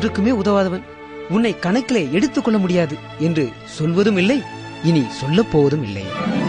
ஒன்றுக்குமே உதவாதவன் உன்னை கணக்கிலே எடுத்துக்கொள்ள முடியாது என்று சொல்வதும் இல்லை இனி சொல்லப் போவதும் இல்லை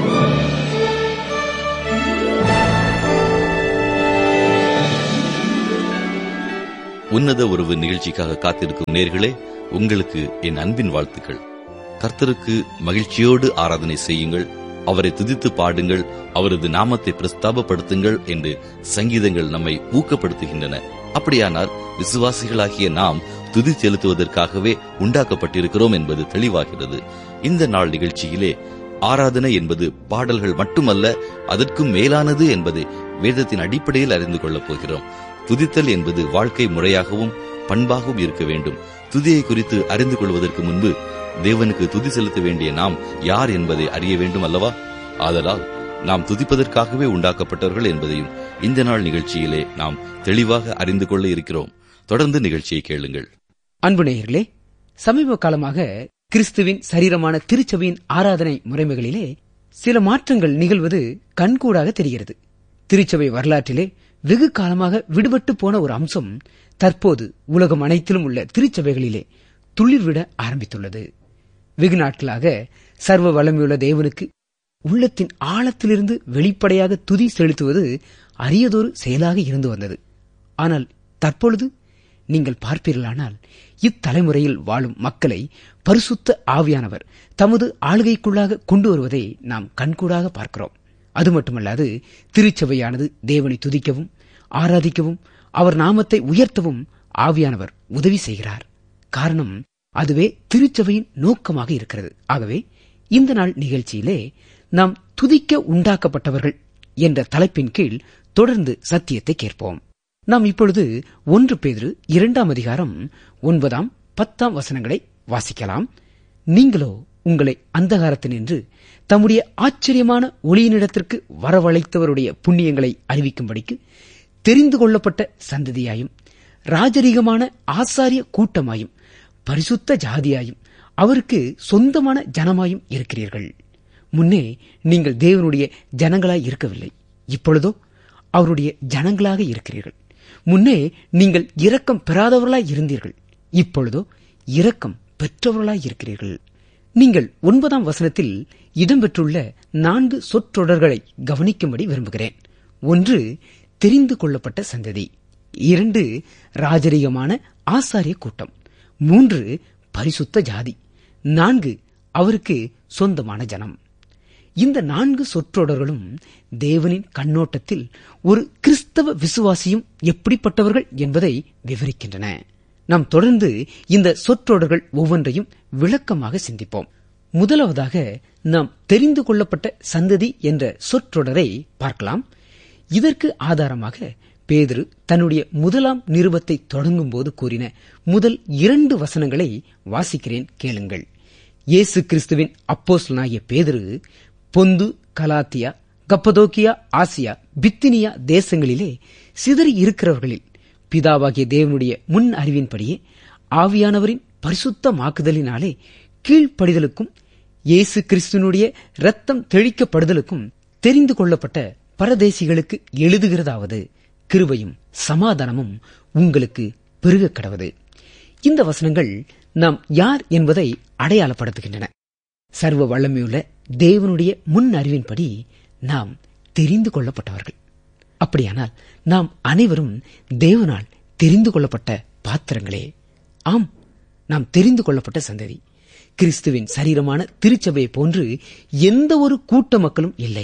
உன்னத உறவு நிகழ்ச்சிக்காக காத்திருக்கும் நேர்களே உங்களுக்கு என் அன்பின் வாழ்த்துக்கள் கர்த்தருக்கு மகிழ்ச்சியோடு ஆராதனை செய்யுங்கள் அவரை துதித்து பாடுங்கள் அவரது நாமத்தை பிரஸ்தாபப்படுத்துங்கள் என்று சங்கீதங்கள் நம்மை ஊக்கப்படுத்துகின்றன அப்படியானால் விசுவாசிகளாகிய நாம் துதி செலுத்துவதற்காகவே உண்டாக்கப்பட்டிருக்கிறோம் என்பது தெளிவாகிறது இந்த நாள் நிகழ்ச்சியிலே ஆராதனை என்பது பாடல்கள் மட்டுமல்ல அதற்கும் மேலானது என்பதை வேதத்தின் அடிப்படையில் அறிந்து கொள்ளப் போகிறோம் துதித்தல் என்பது வாழ்க்கை முறையாகவும் பண்பாகவும் இருக்க வேண்டும் துதியை குறித்து அறிந்து கொள்வதற்கு முன்பு தேவனுக்கு துதி செலுத்த வேண்டிய நாம் யார் என்பதை அறிய வேண்டும் அல்லவா ஆதலால் நாம் துதிப்பதற்காகவே உண்டாக்கப்பட்டவர்கள் என்பதையும் இந்த நாள் நிகழ்ச்சியிலே நாம் தெளிவாக அறிந்து கொள்ள இருக்கிறோம் தொடர்ந்து நிகழ்ச்சியை கேளுங்கள் அன்பு நேயர்களே சமீப காலமாக கிறிஸ்துவின் சரீரமான திருச்சபையின் ஆராதனை முறைமைகளிலே சில மாற்றங்கள் நிகழ்வது கண்கூடாக தெரிகிறது திருச்சபை வரலாற்றிலே வெகு காலமாக விடுபட்டு போன ஒரு அம்சம் தற்போது உலகம் அனைத்திலும் உள்ள திருச்சபைகளிலே துளிர்விட ஆரம்பித்துள்ளது வெகு நாட்களாக சர்வ வளமையுள்ள தேவனுக்கு உள்ளத்தின் ஆழத்திலிருந்து வெளிப்படையாக துதி செலுத்துவது அரியதொரு செயலாக இருந்து வந்தது ஆனால் தற்பொழுது நீங்கள் பார்ப்பீர்களானால் இத்தலைமுறையில் வாழும் மக்களை பரிசுத்த ஆவியானவர் தமது ஆளுகைக்குள்ளாக கொண்டு வருவதை நாம் கண்கூடாக பார்க்கிறோம் அது மட்டுமல்லாது திருச்சபையானது தேவனை துதிக்கவும் ஆராதிக்கவும் அவர் நாமத்தை உயர்த்தவும் ஆவியானவர் உதவி செய்கிறார் காரணம் அதுவே திருச்சபையின் நோக்கமாக இருக்கிறது ஆகவே இந்த நாள் நிகழ்ச்சியிலே நாம் துதிக்க உண்டாக்கப்பட்டவர்கள் என்ற தலைப்பின் கீழ் தொடர்ந்து சத்தியத்தை கேட்போம் நாம் இப்பொழுது ஒன்று பேதிரு இரண்டாம் அதிகாரம் ஒன்பதாம் பத்தாம் வசனங்களை வாசிக்கலாம் நீங்களோ உங்களை அந்தகாரத்தினின்று தம்முடைய ஆச்சரியமான ஒளியினிடத்திற்கு வரவழைத்தவருடைய புண்ணியங்களை அறிவிக்கும்படிக்கு தெரிந்து கொள்ளப்பட்ட சந்ததியாயும் ராஜரீகமான ஆசாரிய கூட்டமாயும் பரிசுத்த ஜாதியாயும் அவருக்கு சொந்தமான ஜனமாயும் இருக்கிறீர்கள் முன்னே நீங்கள் தேவனுடைய ஜனங்களாய் இருக்கவில்லை இப்பொழுதோ அவருடைய ஜனங்களாக இருக்கிறீர்கள் முன்னே நீங்கள் இரக்கம் பெறாதவர்களாய் இருந்தீர்கள் இப்பொழுதோ இரக்கம் பெற்றவர்களாய் இருக்கிறீர்கள் நீங்கள் ஒன்பதாம் வசனத்தில் இடம்பெற்றுள்ள நான்கு சொற்றொடர்களை கவனிக்கும்படி விரும்புகிறேன் ஒன்று தெரிந்து கொள்ளப்பட்ட சந்ததி இரண்டு ராஜரீகமான ஆசாரிய கூட்டம் மூன்று பரிசுத்த ஜாதி நான்கு அவருக்கு சொந்தமான ஜனம் இந்த நான்கு சொற்றொடர்களும் தேவனின் கண்ணோட்டத்தில் ஒரு கிறிஸ்தவ விசுவாசியும் எப்படிப்பட்டவர்கள் என்பதை விவரிக்கின்றன நாம் தொடர்ந்து இந்த சொற்றொடர்கள் ஒவ்வொன்றையும் விளக்கமாக சிந்திப்போம் முதலாவதாக நாம் தெரிந்து கொள்ளப்பட்ட சந்ததி என்ற சொற்றொடரை பார்க்கலாம் இதற்கு ஆதாரமாக பேதுரு தன்னுடைய முதலாம் நிருபத்தை தொடங்கும் போது கூறின முதல் இரண்டு வசனங்களை வாசிக்கிறேன் கேளுங்கள் இயேசு கிறிஸ்துவின் அப்போஸ்தலனாகிய பேதுரு Pontus Galatia Cappadocia Asia Bithynia தேசங்களிலே சிதறி இருக்கிறவர்களில் பிதாவாகிய தேவனுடைய முன் அறிவின்படியே ஆவியானவரின் பரிசுத்தமாக்குதலினாலே கீழ்ப்படிதலுக்கும் இயேசு கிறிஸ்துனுடைய ரத்தம் தெளிக்கப்படுதலுக்கும் தெரிந்து கொள்ளப்பட்ட பரதேசிகளுக்கு எழுதுகிறதாவது கிருபையும் சமாதானமும் உங்களுக்கு பெருக கடவது இந்த வசனங்கள் நாம் யார் என்பதை அடையாளப்படுத்துகின்றன சர்வ வல்லமையுள்ள தேவனுடைய முன் அறிவின்படி நாம் தெரிந்து கொள்ளப்பட்டவர்கள் அப்படியானால் நாம் அனைவரும் தேவனால் தெரிந்து கொள்ளப்பட்ட பாத்திரங்களே ஆம் நாம் தெரிந்து கொள்ளப்பட்ட சந்ததி கிறிஸ்துவின் சரீரமான திருச்சபையை போன்று எந்த ஒரு கூட்ட மக்களும் இல்லை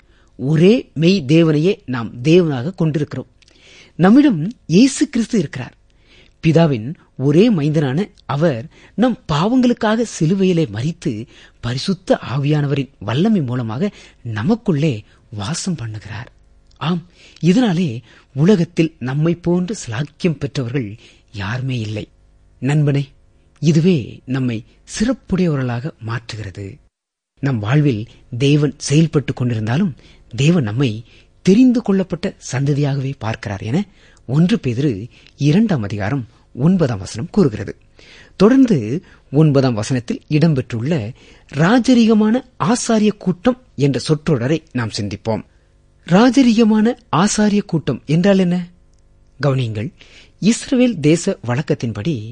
ஒரே மெய் தேவனையே நாம் தேவனாக கொண்டிருக்கிறோம் நம்மிடம் இயேசு கிறிஸ்து இருக்கிறார் பிதாவின் ஒரே மைந்தனான அவர் நம் பாவங்களுக்காக சிலுவையிலே மறித்து பரிசுத்த ஆவியானவரின் வல்லமை மூலமாக நமக்குள்ளே வாசம் பண்ணுகிறார் ஆம் இதனாலே உலகத்தில் நம்மை போன்று சிலாக்கியம் பெற்றவர்கள் யாருமே இல்லை நண்பனே இதுவே நம்மை சிறப்புடையவர்களாக மாற்றுகிறது நம் வாழ்வில் தேவன் செயல்பட்டுக் கொண்டிருந்தாலும் தேவன் நம்மை தெரிந்து கொள்ளப்பட்ட சந்ததியாகவே பார்க்கிறார் என ஒன்று பேதிரு இரண்டாம் அதிகாரம் ஒன்பதாம் வசனம் கூறுகிறது தொடர்ந்து ஒன்பதாம் வசனத்தில் இடம்பெற்றுள்ள ராஜரீகமான ஆசாரிய கூட்டம் என்ற சொற்றொடரை நாம் சிந்திப்போம் ராஜரீகமான ஆசாரிய கூட்டம் என்றால் என்ன கவனியுங்கள் இஸ்ரவேல் தேச வழக்கத்தின்படி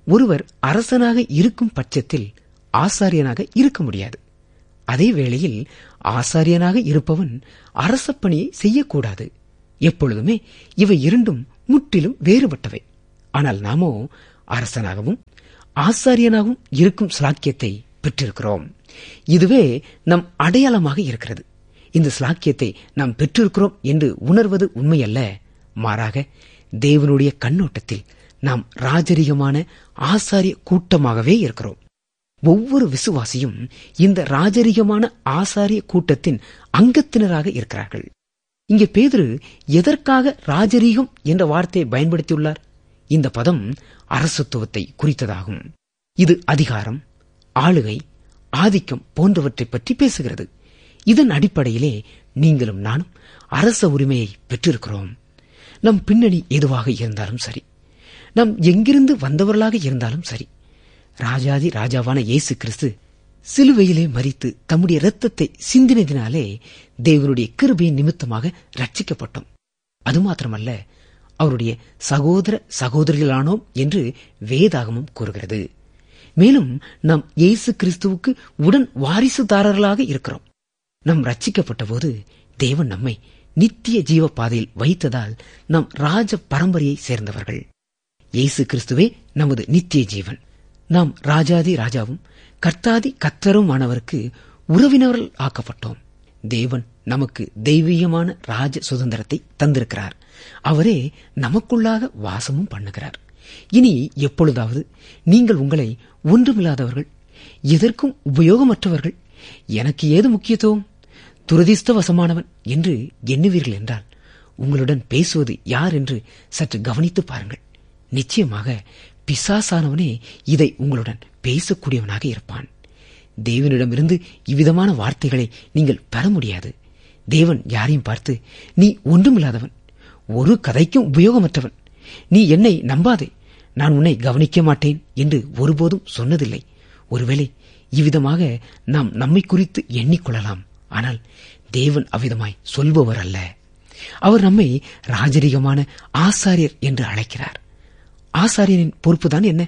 ஒருவர் அரசனாக இருக்கும் பட்சத்தில் ஆசாரியனாக இருக்க முடியாது அதே வேளையில் ஆசாரியனாக இருப்பவன் அரச பணியை செய்யக்கூடாது எப்பொழுதுமே இவை இரண்டும் முற்றிலும் வேறுபட்டவை ஆனால் நாமோ அரசனாகவும் ஆசாரியனாகவும் இருக்கும் சிலாக்கியத்தை பெற்றிருக்கிறோம் இதுவே நம் அடையாளமாக இருக்கிறது இந்த சிலாக்கியத்தை நாம் பெற்றிருக்கிறோம் என்று உணர்வது உண்மையல்ல மாறாக தேவனுடைய கண்ணோட்டத்தில் நாம் ராஜரிகமான ஆசாரிய கூட்டமாகவே இருக்கிறோம் ஒவ்வொரு விசுவாசியும் இந்த ராஜரிகமான ஆசாரிய கூட்டத்தின் அங்கத்தினராக இருக்கிறார்கள் இங்கே பேதுரு எதற்காக ராஜரீகம் என்ற வார்த்தையை பயன்படுத்தியுள்ளார் இந்த பதம் அரசத்துவத்தை குறித்ததாகும் இது அதிகாரம் ஆளுகை ஆதிக்கம் போன்றவற்றை பற்றி பேசுகிறது இதன் அடிப்படையிலே நீங்களும் நானும் அரச உரிமையை பெற்றிருக்கிறோம் நம் பின்னணி எதுவாக இருந்தாலும் சரி நாம் எங்கிருந்து வந்தவர்களாக இருந்தாலும் சரி ராஜாதி ராஜாவான இயேசு கிறிஸ்து சிலுவையிலே மறித்து தம்முடைய இரத்தத்தை சிந்தினதினாலே தேவனுடைய கிருபையின் நிமித்தமாக ரட்சிக்கப்பட்டோம் அது மாத்திரமல்ல அவருடைய சகோதர சகோதரிகளானோம் என்று வேதாகமும் கூறுகிறது மேலும் நாம் இயேசு கிறிஸ்துவுக்கு உடன் வாரிசுதாரர்களாக இருக்கிறோம் நாம் ரட்சிக்கப்பட்ட போது தேவன் நம்மை நித்திய ஜீவ பாதையில் வைத்ததால் நாம் ராஜ பரம்பரையை சேர்ந்தவர்கள் இயேசு கிறிஸ்துவே நமது நித்திய ஜீவன் நாம் ராஜாதி ராஜாவும் கர்த்தாதி கத்தருமானவருக்கு உறவினர்கள் ஆக்கப்பட்டோம் தேவன் நமக்கு தெய்வீகமான ராஜ சுதந்திரத்தை தந்திருக்கிறார் அவரே நமக்குள்ளாக வாசமும் பண்ணுகிறார் இனி எப்பொழுதாவது நீங்கள் உங்களை ஒன்றுமில்லாதவர்கள் எதற்கும் உபயோகமற்றவர்கள் எனக்கு ஏது முக்கியத்துவம் துரதிர்ஷ்டவசமானவன் என்று எண்ணுவீர்கள் என்றால் உங்களுடன் பேசுவது யார் என்று சற்று கவனித்து பாருங்கள் நிச்சயமாக பிசாசானவனே இதை உங்களுடன் பேசக்கூடியவனாக இருப்பான் தேவனிடமிருந்து இவ்விதமான வார்த்தைகளை நீங்கள் பெற முடியாது தேவன் யாரையும் பார்த்து நீ ஒன்றுமில்லாதவன் ஒரு கதைக்கும் உபயோகமற்றவன் நீ என்னை நம்பாதே நான் உன்னை கவனிக்க மாட்டேன் என்று ஒருபோதும் சொன்னதில்லை ஒருவேளை இவ்விதமாக நாம் நம்மை குறித்து எண்ணிக்கொள்ளலாம் ஆனால் தேவன் அவ்விதமாய் சொல்பவர் அல்ல அவர் நம்மை ராஜரிகமான ஆசாரியர் என்று அழைக்கிறார் ஆசாரியனின் பொறுப்புதான் என்ன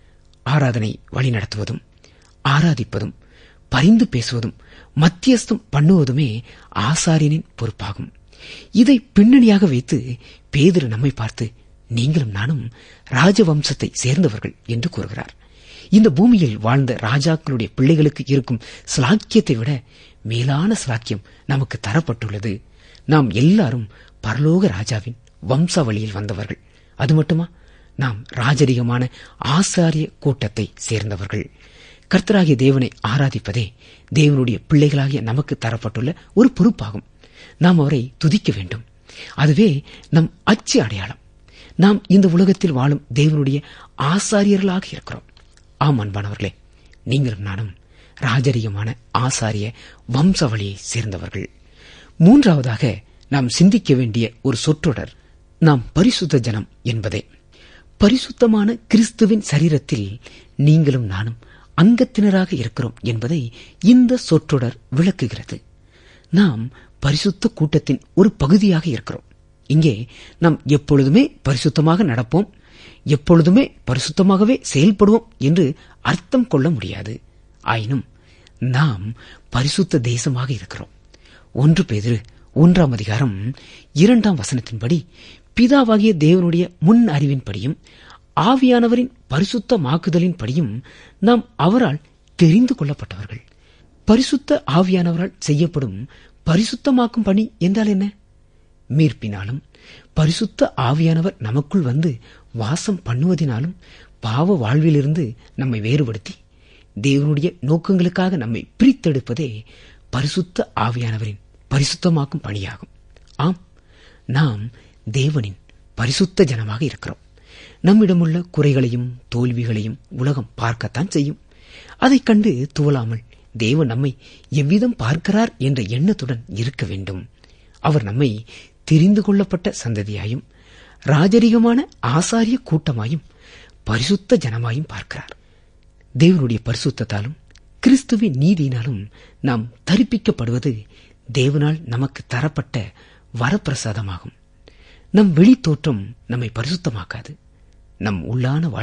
ஆராதனை வழிநடத்துவதும் ஆராதிப்பதும் பரிந்து பேசுவதும் மத்தியஸ்தம் பண்ணுவதுமே ஆசாரியனின் பொறுப்பாகும் இதை பின்னணியாக வைத்து பேதிரு நம்மை பார்த்து நீங்களும் நானும் ராஜவம்சத்தை சேர்ந்தவர்கள் என்று கூறுகிறார் இந்த பூமியில் வாழ்ந்த ராஜாக்களுடைய பிள்ளைகளுக்கு இருக்கும் ஸ்லாக்கியத்தை விட மேலான ஸ்லாக்கியம் நமக்கு தரப்பட்டுள்ளது நாம் எல்லாரும் பரலோக ராஜாவின் வம்சாவளியில் வந்தவர்கள் அது மட்டுமா நாம் ராஜரிகமான ஆசாரிய கூட்டத்தை சேர்ந்தவர்கள் கர்த்தராகிய தேவனை ஆராதிப்பதே தேவனுடைய பிள்ளைகளாகிய நமக்கு தரப்பட்டுள்ள ஒரு பொறுப்பாகும் நாம் அவரை துதிக்க வேண்டும் அதுவே நம் அச்சு அடையாளம் நாம் இந்த உலகத்தில் வாழும் தேவனுடைய ஆசாரியர்களாக இருக்கிறோம் ஆம் அன்பானவர்களே நீங்களும் நானும் ராஜரிகமான ஆசாரிய வம்சாவளியை சேர்ந்தவர்கள் மூன்றாவதாக நாம் சிந்திக்க வேண்டிய ஒரு சொற்றொடர் நாம் பரிசுத்த ஜனம் என்பதே பரிசுத்தமான கிறிஸ்துவின் சரீரத்தில் நீங்களும் நானும் அங்கத்தினராக இருக்கிறோம் என்பதை இந்த சொற்றொடர் விளக்குகிறது நாம் பரிசுத்த கூட்டத்தின் ஒரு பகுதியாக இருக்கிறோம் இங்கே நாம் எப்பொழுதுமே பரிசுத்தமாக நடப்போம் எப்பொழுதுமே பரிசுத்தமாகவே செயல்படுவோம் என்று அர்த்தம் கொள்ள முடியாது ஆயினும் நாம் பரிசுத்த தேசமாக இருக்கிறோம் ஒன்று பேதிரு ஒன்றாம் அதிகாரம் இரண்டாம் வசனத்தின்படி பிதாவாகிய தேவனுடைய முன் அறிவின்படியும் ஆவியானவரின் பரிசுத்தமாக்குதலின்படியும் நாம் அவரால் தெரிந்து கொள்ளப்பட்டவர்கள் பரிசுத்த ஆவியானவரால் செய்யப்படும் பரிசுத்தமாக்கும் பணி என்றால் என்ன மீட்பினாலும் பரிசுத்த ஆவியானவர் நமக்குள் வந்து வாசம் பண்ணுவதினாலும் பாவ வாழ்விலிருந்து நம்மை வேறுபடுத்தி தேவனுடைய நோக்கங்களுக்காக நம்மை பிரித்தெடுப்பதே பரிசுத்த ஆவியானவரின் பரிசுத்தமாக்கும் பணியாகும் ஆம் நாம் தேவனின் பரிசுத்த ஜனமாக இருக்கிறோம் நம்மிடமுள்ள குறைகளையும் தோல்விகளையும் உலகம் பார்க்கத்தான் செய்யும் அதைக் கண்டு துவலாமல் தேவன் நம்மை எவ்விதம் பார்க்கிறார் என்ற எண்ணத்துடன் இருக்க வேண்டும் அவர் நம்மை தெரிந்து கொள்ளப்பட்ட சந்ததியாயும் ராஜரிகமான ஆசாரிய கூட்டமாயும் பரிசுத்த ஜனமாயும் பார்க்கிறார் தேவனுடைய பரிசுத்தத்தாலும் கிறிஸ்துவின் நீதியினாலும் நாம் தரிப்பிக்கப்படுவது தேவனால் நமக்கு தரப்பட்ட வரப்பிரசாதமாகும் நம் வெளித்தோற்றம் நம்மை பரிசுத்தமாக்காது நம் உள்ளான வாழ்வில்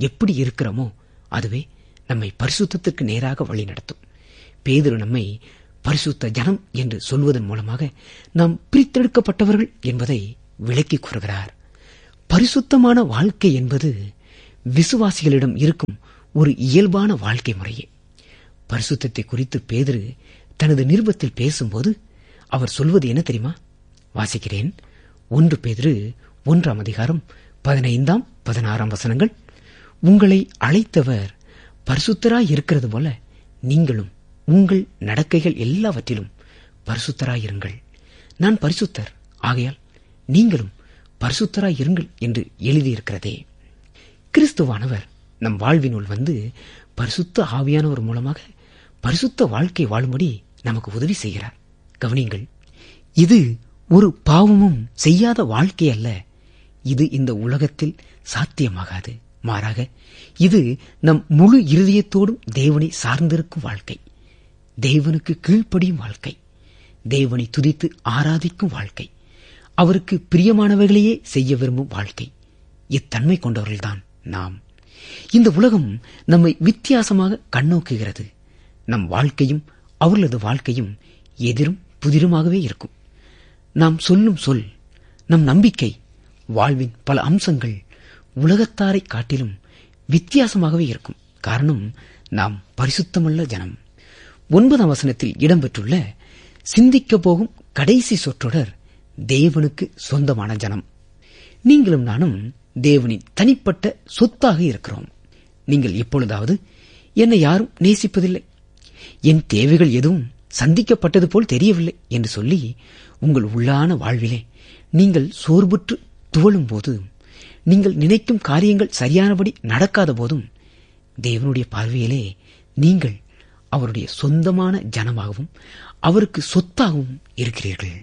எப்படி இருக்கிறோமோ அதுவே நம்மை பரிசுத்தத்திற்கு நேராக வழி நடத்தும் பேதுரு நம்மை பரிசுத்த ஜனம் என்று சொல்வதன் மூலமாக நாம் பிரித்தெடுக்கப்பட்டவர்கள் என்பதை விளக்கிக் கூறுகிறார் பரிசுத்தமான வாழ்க்கை என்பது விசுவாசிகளிடம் இருக்கும் ஒரு இயல்பான வாழ்க்கை முறையே பரிசுத்தத்தை குறித்து பேதுரு தனது நிருபத்தில் பேசும்போது அவர் சொல்வது என்ன தெரியுமா வாசிக்கிறேன் ஒன்று பேதுரு ஒன்றாம் அதிகாரம் பதினைந்தாம் பதினாறாம் வசனங்கள் உங்களை அழைத்தவர் பரிசுத்தராய் இருக்கிறது போல நீங்களும் உங்கள் நடக்கைகள் எல்லாவற்றிலும் பரிசுத்தராயிருங்கள் நான் பரிசுத்தர் ஆகையால் நீங்களும் பரிசுத்தராய் இருங்கள் என்று எழுதியிருக்கிறதே கிறிஸ்துவானவர் நம் வாழ்வினுள் வந்து பரிசுத்த ஆவியானவர் மூலமாக பரிசுத்த வாழ்க்கை வாழும்படி நமக்கு உதவி செய்கிறார் கவனியுங்கள் இது ஒரு பாவமும் செய்யாத வாழ்க்கை அல்ல இது இந்த உலகத்தில் சாத்தியமாகாது மாறாக இது நம் முழு இருதயத்தோடும் தேவனை சார்ந்திருக்கும் வாழ்க்கை தேவனுக்கு கீழ்ப்படியும் வாழ்க்கை தேவனை துதித்து ஆராதிக்கும் வாழ்க்கை அவருக்கு பிரியமானவைகளையே செய்ய விரும்பும் வாழ்க்கை இத்தன்மை கொண்டவர்கள்தான் நாம் இந்த உலகம் நம்மை வித்தியாசமாக கண்ணோக்குகிறது நம் வாழ்க்கையும் அவர்களது வாழ்க்கையும் எதிரும் புதிருமாகவே இருக்கும் நாம் சொல்லும் சொல் நம் நம்பிக்கை வாழ்வின் பல அம்சங்கள் உலகத்தாரை காட்டிலும் வித்தியாசமாகவே இருக்கும் காரணம் நாம் பரிசுத்தமுள்ள ஜனம் ஒன்பதாம் வசனத்தில் இடம்பெற்றுள்ள சிந்திக்க போகும் கடைசி சொற்றொடர் தேவனுக்கு சொந்தமான ஜனம் நீங்களும் நானும் தேவனின் தனிப்பட்ட சொத்தாக இருக்கிறோம் நீங்கள் எப்பொழுதாவது என்னை யாரும் நேசிப்பதில்லை என் தேவைகள் எதுவும் சந்திக்கப்பட்டது போல் தெரியவில்லை என்று சொல்லி உங்கள் உள்ளான வாழ்விலே நீங்கள் சோர்வுற்று துவளும் போது நீங்கள் நினைக்கும் காரியங்கள் சரியானபடி நடக்காத போதும் தேவனுடைய பார்வையிலே நீங்கள் அவருடைய சொந்தமான ஜனமாகவும் அவருக்கு சொத்தாகவும் இருக்கிறீர்கள்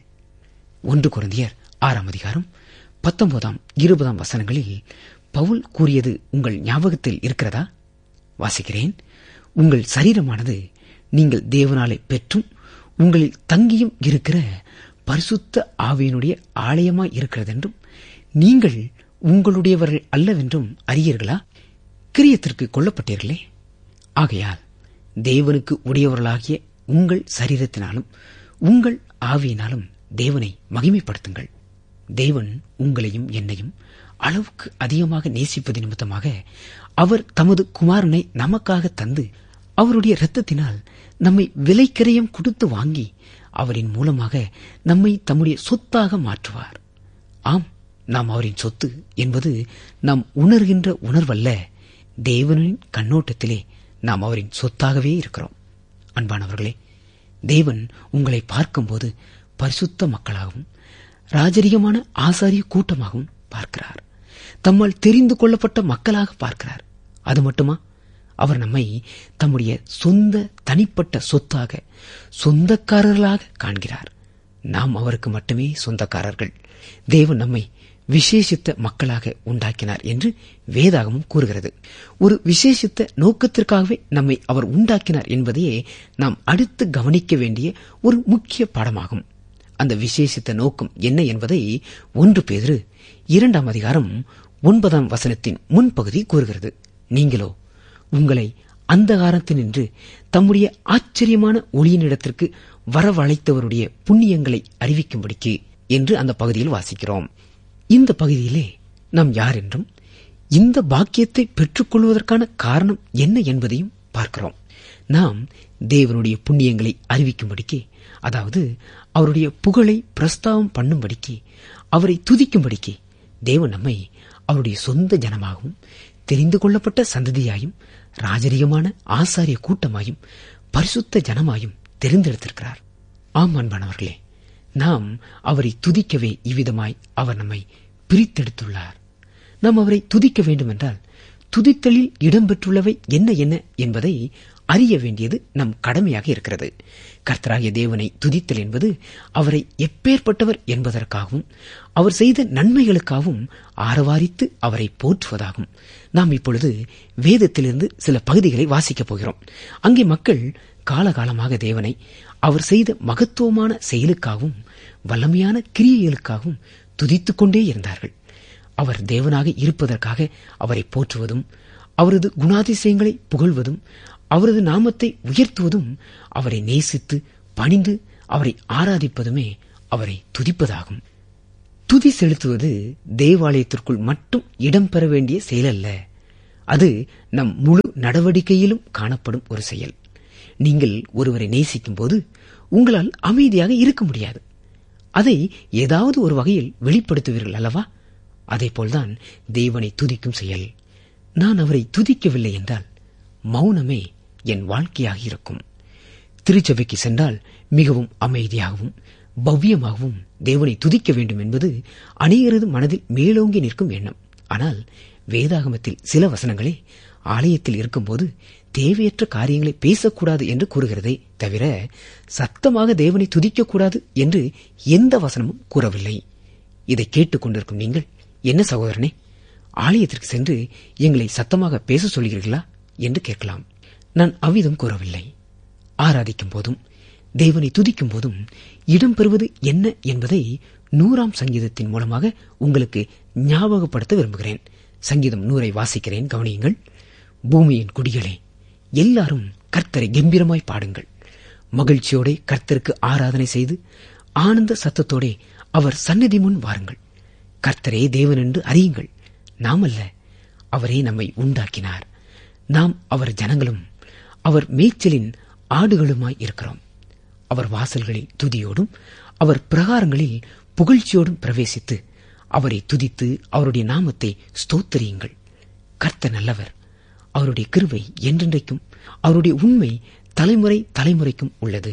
ஒன்று குழந்தையர் ஆறாம் அதிகாரம் பத்தொன்பதாம் இருபதாம் வசனங்களில் பவுல் கூறியது உங்கள் ஞாபகத்தில் இருக்கிறதா வாசிக்கிறேன் உங்கள் சரீரமானது நீங்கள் தேவனாலே பெற்றும் உங்களில் தங்கியும் இருக்கிற பரிசுத்த ஆவியினுடைய ஆலயமாய் இருக்கிறதென்றும் நீங்கள் உங்களுடையவர்கள் அல்லவென்றும் அறியீர்களா கிரியத்திற்கு கொல்லப்பட்டீர்களே ஆகையால் தேவனுக்கு உடையவர்களாகிய உங்கள் சரீரத்தினாலும் உங்கள் ஆவியினாலும் தேவனை மகிமைப்படுத்துங்கள் தேவன் உங்களையும் என்னையும் அளவுக்கு அதிகமாக நேசிப்பது நிமித்தமாக அவர் தமது குமாரனை நமக்காக தந்து அவருடைய இரத்தத்தினால் நம்மை விலைக்கிரயம் கொடுத்து வாங்கி அவரின் மூலமாக நம்மை தம்முடைய சொத்தாக மாற்றுவார் ஆம் நாம் அவரின் சொத்து என்பது நாம் உணர்கின்ற உணர்வல்ல தேவனின் கண்ணோட்டத்திலே நாம் அவரின் சொத்தாகவே இருக்கிறோம் அன்பானவர்களே தேவன் உங்களை பார்க்கும்போது பரிசுத்த மக்களாகவும் ராஜரிகமான ஆசாரிய கூட்டமாகவும் பார்க்கிறார் தம்மால் தெரிந்து கொள்ளப்பட்ட மக்களாக பார்க்கிறார் அது மட்டுமா அவர் நம்மை தம்முடைய சொந்த தனிப்பட்ட சொத்தாக சொந்தக்காரர்களாக காண்கிறார் நாம் அவருக்கு மட்டுமே சொந்தக்காரர்கள் தேவன் நம்மை விசேஷித்த மக்களாக உண்டாக்கினார் என்று வேதாகமும் கூறுகிறது ஒரு விசேஷித்த நோக்கத்திற்காகவே நம்மை அவர் உண்டாக்கினார் என்பதையே நாம் அடுத்து கவனிக்க வேண்டிய ஒரு முக்கிய பாடமாகும் அந்த விசேஷித்த நோக்கம் என்ன என்பதை ஒன்று பேரு இரண்டாம் அதிகாரம் ஒன்பதாம் வசனத்தின் முன்பகுதி கூறுகிறது நீங்களோ உங்களை அந்தகாரத்தினின்று தம்முடைய ஆச்சரியமான ஒளியினிடத்திற்கு வரவழைத்தவருடைய புண்ணியங்களை அறிவிக்கும்படிக்கு என்று அந்த பகுதியில் வாசிக்கிறோம் இந்த பகுதியிலே நாம் யார் என்றும் இந்த பாக்கியத்தை பெற்றுக்கொள்வதற்கான காரணம் என்ன என்பதையும் பார்க்கிறோம் நாம் தேவனுடைய புண்ணியங்களை அறிவிக்கும்படிக்கு அதாவது அவருடைய புகழை பிரஸ்தாவம் பண்ணும்படிக்கு அவரை துதிக்கும்படிக்கு தேவன் நம்மை அவருடைய சொந்த ஜனமாகவும் தெரிந்து கொள்ளப்பட்ட சந்ததியாயும் ராஜரிகமான ஆசாரிய கூட்டமாயும் பரிசுத்த ஜனமாயும் தெரிந்தெடுத்திருக்கிறார் ஆம் அன்பானவர்களே நாம் அவரை துதிக்கவே இவ்விதமாய் அவர் நம்மை பிரித்தெடுத்துள்ளார் நாம் அவரை துதிக்க வேண்டுமென்றால் துதித்தலில் இடம்பெற்றுள்ளவை என்ன என்ன என்பதை அறிய வேண்டியது நம் கடமையாக இருக்கிறது கர்த்தராகிய தேவனை துதித்தல் என்பது அவரை எப்பேற்பட்டவர் என்பதற்காகவும் அவர் செய்த நன்மைகளுக்காகவும் ஆரவாரித்து அவரை போற்றுவதாகும் நாம் இப்பொழுது வேதத்திலிருந்து சில பகுதிகளை வாசிக்கப் போகிறோம் அங்கே மக்கள் காலகாலமாக தேவனை அவர் செய்த மகத்துவமான செயலுக்காகவும் வல்லமையான கிரியைகளுக்காகவும் துதித்துக் கொண்டே இருந்தார்கள் அவர் தேவனாக இருப்பதற்காக அவரை போற்றுவதும் அவரது குணாதிசயங்களை புகழ்வதும் அவரது நாமத்தை உயர்த்துவதும் அவரை நேசித்து பணிந்து அவரை ஆராதிப்பதுமே அவரை துதிப்பதாகும் துதி செலுத்துவது தேவாலயத்திற்குள் மட்டும் இடம்பெற வேண்டிய செயலல்ல அது நம் முழு நடவடிக்கையிலும் காணப்படும் ஒரு செயல் நீங்கள் ஒருவரை நேசிக்கும் போது உங்களால் அமைதியாக இருக்க முடியாது அதை ஏதாவது ஒரு வகையில் வெளிப்படுத்துவீர்கள் அல்லவா அதேபோல்தான் தேவனை துதிக்கும் செயல் நான் அவரை துதிக்கவில்லை என்றால் மௌனமே என் வாழ்க்கையாக இருக்கும் திருச்சபைக்கு சென்றால் மிகவும் அமைதியாகவும் பவ்யமாகவும் தேவனை துதிக்க வேண்டும் என்பது அநேகரது மனதில் மேலோங்கி நிற்கும் எண்ணம் ஆனால் வேதாகமத்தில் சில வசனங்களே ஆலயத்தில் இருக்கும்போது தேவையற்ற காரியங்களை பேசக்கூடாது என்று கூறுகிறதே தவிர சத்தமாக தேவனை துதிக்கக்கூடாது என்று எந்த வசனமும் கூறவில்லை இதை கேட்டுக் கொண்டிருக்கும் நீங்கள் என்ன சகோதரனே ஆலயத்திற்கு சென்று எங்களை சத்தமாக பேச சொல்கிறீர்களா என்று கேட்கலாம் நான் அவ்விதம் கூறவில்லை ஆராதிக்கும் போதும் தேவனை துதிக்கும் போதும் இடம்பெறுவது என்ன என்பதை நூறாம் சங்கீதத்தின் மூலமாக உங்களுக்கு ஞாபகப்படுத்த விரும்புகிறேன் சங்கீதம் நூறை வாசிக்கிறேன் கவனியுங்கள் பூமியின் குடிகளே எல்லாரும் கர்த்தரை கம்பீரமாய் பாடுங்கள் மகிழ்ச்சியோட கர்த்தருக்கு ஆராதனை செய்து ஆனந்த சத்தத்தோடே அவர் சந்நிதி முன் வாருங்கள் கர்த்தரே தேவன் என்று அறியுங்கள் நாம் அல்ல அவரே நம்மை உண்டாக்கினார் நாம் அவர் ஜனங்களும் அவர் மேய்ச்சலின் ஆடுகளுமாய் இருக்கிறோம் அவர் வாசல்களில் துதியோடும் அவர் பிரகாரங்களில் புகழ்ச்சியோடும் பிரவேசித்து அவரை துதித்து அவருடைய நாமத்தை ஸ்தோத்தரியுங்கள் கர்த்த நல்லவர் அவருடைய கிருவை என்றென்றைக்கும் அவருடைய உண்மை தலைமுறை தலைமுறைக்கும் உள்ளது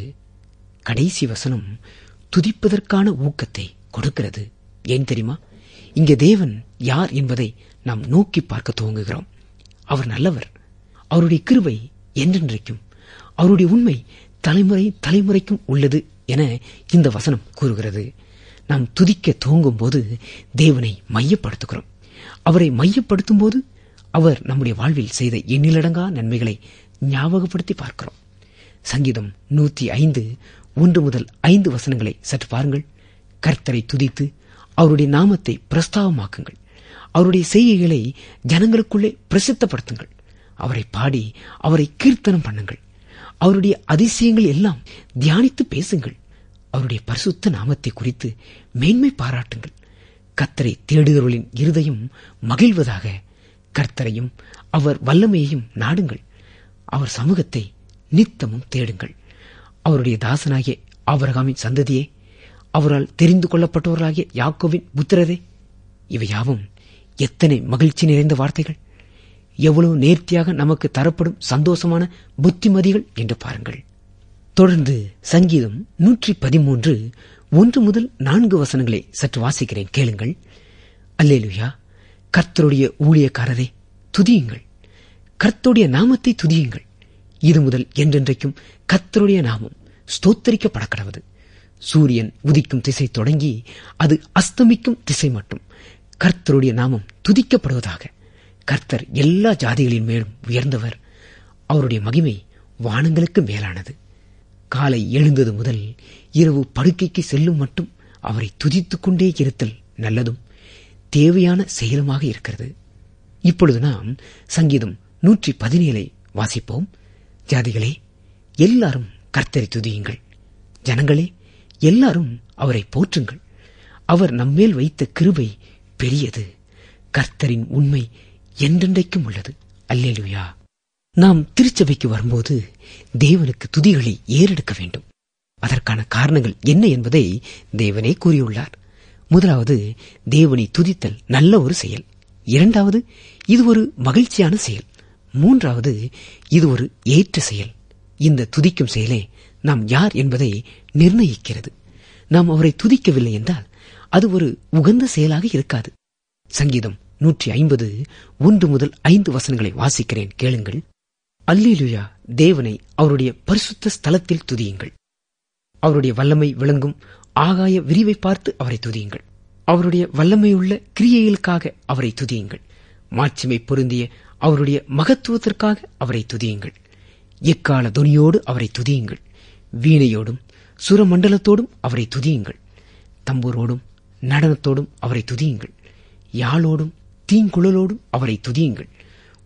கடைசி வசனம் துதிப்பதற்கான ஊக்கத்தை கொடுக்கிறது ஏன் தெரியுமா இங்கே தேவன் யார் என்பதை நாம் நோக்கி பார்க்க துவங்குகிறோம் அவர் நல்லவர் அவருடைய கிருவை என்றென்றைக்கும் அவருடைய உண்மை தலைமுறை தலைமுறைக்கும் உள்ளது என இந்த வசனம் கூறுகிறது நாம் துதிக்க துவங்கும் போது தேவனை மையப்படுத்துகிறோம் அவரை மையப்படுத்தும் போது அவர் நம்முடைய வாழ்வில் செய்த எண்ணிலடங்கா நன்மைகளை ஞாபகப்படுத்தி பார்க்கிறோம் சங்கீதம் நூத்தி ஐந்து ஒன்று முதல் ஐந்து வசனங்களை சற்று பாருங்கள் கர்த்தரை துதித்து அவருடைய நாமத்தை பிரஸ்தாவமாக்குங்கள் அவருடைய செய்கைகளை ஜனங்களுக்குள்ளே பிரசித்தப்படுத்துங்கள் அவரை பாடி அவரை கீர்த்தனம் பண்ணுங்கள் அவருடைய அதிசயங்கள் எல்லாம் தியானித்து பேசுங்கள் அவருடைய பரிசுத்த நாமத்தை குறித்து மேன்மை பாராட்டுங்கள் கர்த்தரை தேடுகிறவர்களின் இருதயம் மகிழ்வதாக கர்த்தரையும் அவர் வல்லமையையும் நாடுங்கள் அவர் சமூகத்தை நித்தமும் தேடுங்கள் அவருடைய தாசனாகிய ஆபரகாமின் சந்ததியே அவரால் தெரிந்து கொள்ளப்பட்டவர்களாகிய யாக்கோவின் புத்திரரே இவையாவும் எத்தனை மகிழ்ச்சி நிறைந்த வார்த்தைகள் எவ்வளவு நேர்த்தியாக நமக்கு தரப்படும் சந்தோஷமான புத்திமதிகள் என்று பாருங்கள் தொடர்ந்து சங்கீதம் நூற்றி பதிமூன்று ஒன்று முதல் நான்கு வசனங்களை சற்று வாசிக்கிறேன் கேளுங்கள் அல்லேலுயா கர்த்தருடைய ஊழியக்காரரே துதியுங்கள் கர்த்தருடைய நாமத்தை துதியுங்கள் இது முதல் என்றென்றைக்கும் கர்த்தருடைய நாமம் ஸ்தோத்தரிக்கப்பட கடவது சூரியன் உதிக்கும் திசை தொடங்கி அது அஸ்தமிக்கும் திசை மட்டும் கர்த்தருடைய நாமம் துதிக்கப்படுவதாக கர்த்தர் எல்லா ஜாதிகளின் மேலும் உயர்ந்தவர் அவருடைய மகிமை வானங்களுக்கு மேலானது காலை எழுந்தது முதல் இரவு படுக்கைக்கு செல்லும் மட்டும் அவரை துதித்துக் கொண்டே இருத்தல் நல்லதும் தேவையான செயலுமாக இருக்கிறது இப்பொழுது நாம் சங்கீதம் நூற்றி பதினேழை வாசிப்போம் ஜாதிகளே எல்லாரும் கர்த்தரை துதியுங்கள் ஜனங்களே எல்லாரும் அவரை போற்றுங்கள் அவர் நம்மேல் வைத்த கிருபை பெரியது கர்த்தரின் உண்மை என்றென்றைக்கும் உள்ளது அல்லேலுயா நாம் திருச்சபைக்கு வரும்போது தேவனுக்கு துதிகளை ஏறெடுக்க வேண்டும் அதற்கான காரணங்கள் என்ன என்பதை தேவனே கூறியுள்ளார் முதலாவது தேவனை துதித்தல் நல்ல ஒரு செயல் இரண்டாவது இது ஒரு மகிழ்ச்சியான செயல் மூன்றாவது இது ஒரு ஏற்ற செயல் இந்த துதிக்கும் செயலே நாம் யார் என்பதை நிர்ணயிக்கிறது நாம் அவரை துதிக்கவில்லை என்றால் அது ஒரு உகந்த செயலாக இருக்காது சங்கீதம் நூற்றி ஐம்பது ஒன்று முதல் ஐந்து வசனங்களை வாசிக்கிறேன் கேளுங்கள் அல்லேலுயா தேவனை அவருடைய பரிசுத்த ஸ்தலத்தில் துதியுங்கள் அவருடைய வல்லமை விளங்கும் ஆகாய விரிவை பார்த்து அவரை துதியுங்கள் அவருடைய வல்லமையுள்ள கிரியைகளுக்காக அவரை துதியுங்கள் மாட்சிமை பொருந்திய அவருடைய மகத்துவத்திற்காக அவரை துதியுங்கள் எக்கால துணியோடு அவரை துதியுங்கள் வீணையோடும் சுரமண்டலத்தோடும் அவரை துதியுங்கள் தம்பூரோடும் நடனத்தோடும் அவரை துதியுங்கள் யாழோடும் தீங்குழலோடும் அவரை துதியுங்கள்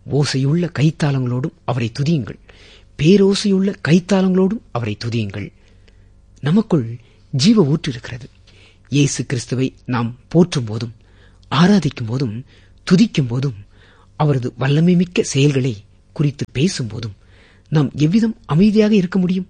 ஓசையுள்ள கைத்தாளங்களோடும் அவரை துதியுங்கள் பேரோசையுள்ள கைத்தாளங்களோடும் அவரை துதியுங்கள் நமக்குள் ஜீவ ஊற்று இருக்கிறது இயேசு கிறிஸ்துவை நாம் போற்றும் போதும் ஆராதிக்கும் போதும் துதிக்கும் போதும் அவரது வல்லமை மிக்க செயல்களை குறித்து பேசும்போதும் நாம் எவ்விதம் அமைதியாக இருக்க முடியும்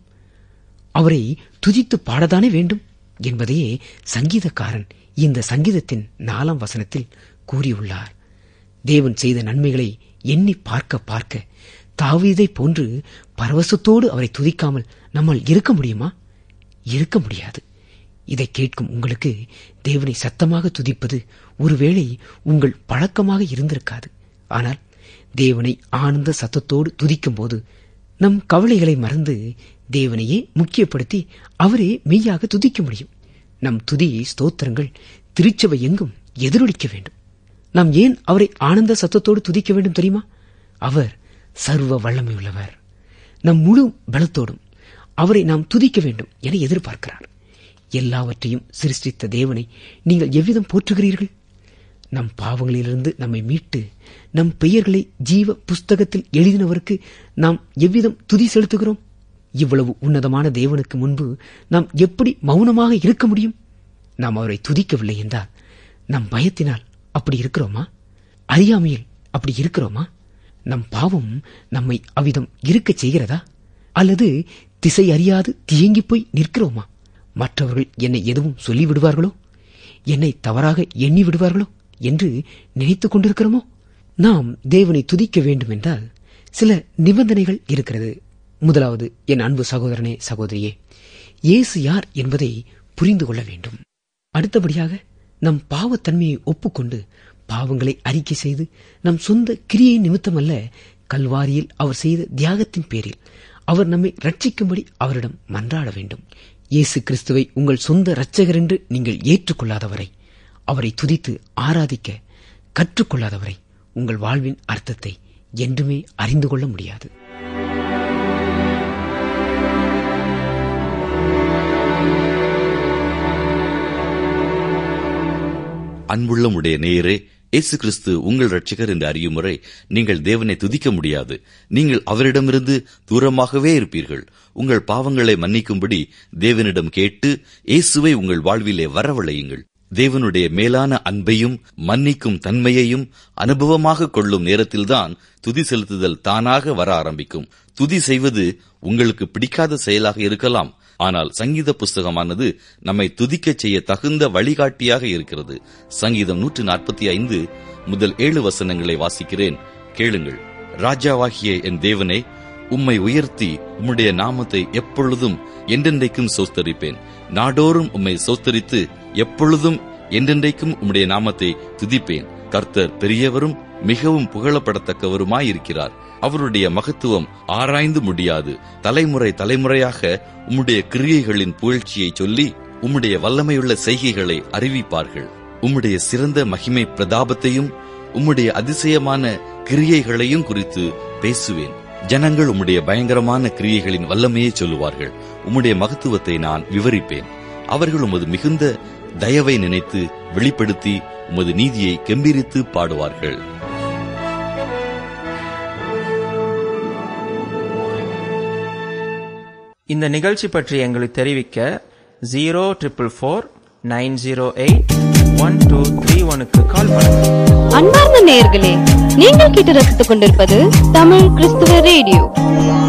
அவரை துதித்து பாடதானே வேண்டும் என்பதையே சங்கீதக்காரன் இந்த சங்கீதத்தின் நாலாம் வசனத்தில் கூறியுள்ளார் தேவன் செய்த நன்மைகளை எண்ணி பார்க்க பார்க்க தாவீதை போன்று பரவசத்தோடு அவரை துதிக்காமல் நம்மால் இருக்க முடியுமா இருக்க முடியாது இதை கேட்கும் உங்களுக்கு தேவனை சத்தமாக துதிப்பது ஒருவேளை உங்கள் பழக்கமாக இருந்திருக்காது ஆனால் தேவனை ஆனந்த சத்தத்தோடு துதிக்கும் போது நம் கவலைகளை மறந்து தேவனையே முக்கியப்படுத்தி அவரே மெய்யாக துதிக்க முடியும் நம் துதி ஸ்தோத்திரங்கள் திருச்சபை எங்கும் எதிரொலிக்க வேண்டும் நாம் ஏன் அவரை ஆனந்த சத்தத்தோடு துதிக்க வேண்டும் தெரியுமா அவர் சர்வ வல்லமை உள்ளவர் நம் முழு பலத்தோடும் அவரை நாம் துதிக்க வேண்டும் என எதிர்பார்க்கிறார் எல்லாவற்றையும் சிருஷ்டித்த தேவனை நீங்கள் எவ்விதம் போற்றுகிறீர்கள் நம் பாவங்களிலிருந்து நம்மை மீட்டு நம் பெயர்களை ஜீவ புஸ்தகத்தில் எழுதினவருக்கு நாம் எவ்விதம் துதி செலுத்துகிறோம் இவ்வளவு உன்னதமான தேவனுக்கு முன்பு நாம் எப்படி மௌனமாக இருக்க முடியும் நாம் அவரை துதிக்கவில்லை என்றால் நம் பயத்தினால் அப்படி இருக்கிறோமா அறியாமையில் அப்படி இருக்கிறோமா நம் பாவம் நம்மை அவ்விதம் இருக்கச் செய்கிறதா அல்லது திசை அறியாது தியங்கிப் போய் நிற்கிறோமா மற்றவர்கள் என்னை எதுவும் சொல்லி விடுவார்களோ என்னை தவறாக எண்ணி விடுவார்களோ என்று நினைத்துக் கொண்டிருக்கிறோமோ நாம் தேவனை துதிக்க வேண்டும் என்றால் சில நிபந்தனைகள் இருக்கிறது முதலாவது என் அன்பு சகோதரனே சகோதரியே இயேசு யார் என்பதை புரிந்து கொள்ள வேண்டும் அடுத்தபடியாக நம் பாவத்தன்மையை ஒப்புக்கொண்டு பாவங்களை அறிக்கை செய்து நம் சொந்த கிரியை நிமித்தமல்ல கல்வாரியில் அவர் செய்த தியாகத்தின் பேரில் அவர் நம்மை ரட்சிக்கும்படி அவரிடம் மன்றாட வேண்டும் இயேசு கிறிஸ்துவை உங்கள் சொந்த இரட்சகர் என்று நீங்கள் ஏற்றுக்கொள்ளாதவரை அவரை துதித்து ஆராதிக்க கற்றுக்கொள்ளாதவரை உங்கள் வாழ்வின் அர்த்தத்தை என்றுமே அறிந்து கொள்ள முடியாது அன்புள்ளம் உடைய நேயரே இயேசு கிறிஸ்து உங்கள் ரட்சகர் என்று அறியும் முறை நீங்கள் தேவனை துதிக்க முடியாது நீங்கள் அவரிடமிருந்து தூரமாகவே இருப்பீர்கள் உங்கள் பாவங்களை மன்னிக்கும்படி தேவனிடம் கேட்டு இயேசுவை உங்கள் வாழ்விலே வரவழையுங்கள் தேவனுடைய மேலான அன்பையும் மன்னிக்கும் தன்மையையும் அனுபவமாக கொள்ளும் நேரத்தில்தான் துதி செலுத்துதல் தானாக வர ஆரம்பிக்கும் துதி செய்வது உங்களுக்கு பிடிக்காத செயலாக இருக்கலாம் ஆனால் சங்கீத புஸ்தகமானது நம்மை துதிக்கச் செய்ய தகுந்த வழிகாட்டியாக இருக்கிறது சங்கீதம் நூற்று நாற்பத்தி ஐந்து முதல் ஏழு வசனங்களை வாசிக்கிறேன் கேளுங்கள் ராஜாவாகிய என் தேவனே உம்மை உயர்த்தி உம்முடைய நாமத்தை எப்பொழுதும் என்றென்றைக்கும் சோஸ்தரிப்பேன் நாடோறும் உம்மை சோஸ்தரித்து எப்பொழுதும் என்றென்றைக்கும் உம்முடைய நாமத்தை துதிப்பேன் கர்த்தர் பெரியவரும் மிகவும் புகழப்படத்தக்கவருமாயிருக்கிறார் அவருடைய மகத்துவம் ஆராய்ந்து முடியாது தலைமுறை தலைமுறையாக உம்முடைய கிரியைகளின் புகழ்ச்சியை சொல்லி உம்முடைய வல்லமையுள்ள செய்கைகளை அறிவிப்பார்கள் உம்முடைய சிறந்த மகிமை பிரதாபத்தையும் உம்முடைய அதிசயமான கிரியைகளையும் குறித்து பேசுவேன் ஜனங்கள் உம்முடைய பயங்கரமான கிரியைகளின் வல்லமையை சொல்லுவார்கள் உம்முடைய மகத்துவத்தை நான் விவரிப்பேன் அவர்கள் உமது மிகுந்த தயவை நினைத்து வெளிப்படுத்தி உமது நீதியை கெம்பீரித்து பாடுவார்கள் இந்த நிகழ்ச்சி பற்றி எங்களுக்கு தெரிவிக்க zero triple four nine zero eight one two three ஒனுக்கு கால் பண்ணுங்க அன்பார்ந்த நேயர்களே நீங்கள் கேட்டு ரசித்துக் கொண்டிருப்பது தமிழ் கிறிஸ்துவ ரேடியோ